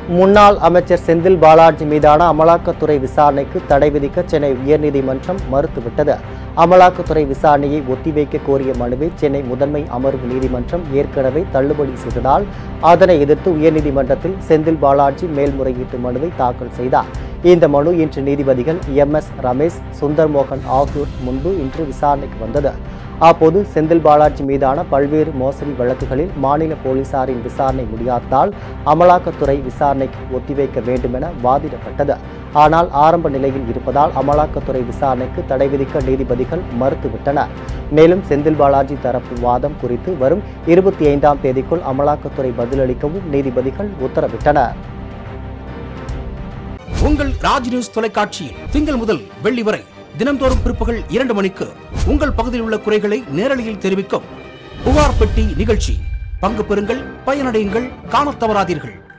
முன்னாள் அமைச்சர் செந்தில் பாலாஜி மீதான அமலாக்கத்துறை விசாரணைக்கு தடை விதிக்க சென்னை உயர்நீதிமன்றம் மறுத்துவிட்டது அமலாக்கத்துறை விசாரணையை ஒத்திவைக்க கோரிய மனுவை சென்னை முதன்மை அமர்வு நீதிமன்றம் ஏற்கனவே தள்ளுபடி செய்ததால் அதனை எதிர்த்து உயர்நீதிமன்றத்தில் செந்தில் பாலாஜி மேல்முறையீட்டு மனுவை தாக்கல் செய்தார் இந்த மனு இன்று நீதிபதிகள் எம் எஸ் ரமேஷ் சுந்தர் மோகன் ஆகியோர் முன்பு இன்று விசாரணைக்கு வந்தது அப்போது செந்தில் பாலாஜி மீதான பல்வேறு மோசடி வழக்குகளில் மாநில போலீசாரின் விசாரணை முடியாததால் அமலாக்கத்துறை விசாரணைக்கு ஒத்திவைக்க வேண்டுமென வாதிடப்பட்டது ஆனால் ஆரம்ப நிலையில் இருப்பதால் அமலாக்கத்துறை விசாரணைக்கு தடை விதிக்க நீதிபதிகள் மறுத்துவிட்டனர் மேலும் செந்தில் பாலாஜி தரப்பு வாதம் குறித்து வரும் இருபத்தி ஐந்தாம் தேதிக்குள் அமலாக்கத்துறை பதிலளிக்கவும் நீதிபதிகள் உத்தரவிட்டனர் உங்கள் ராஜ் நியூஸ் தொலைக்காட்சியில் திங்கள் முதல் வெள்ளி வரை தினம்தோறும் பிற்பகல் இரண்டு மணிக்கு உங்கள் பகுதியில் உள்ள குறைகளை நேரலையில் தெரிவிக்கும் புகார் பெட்டி நிகழ்ச்சி பங்கு பெறுங்கள் பயனடையுங்கள் காணத் தவறாதீர்கள்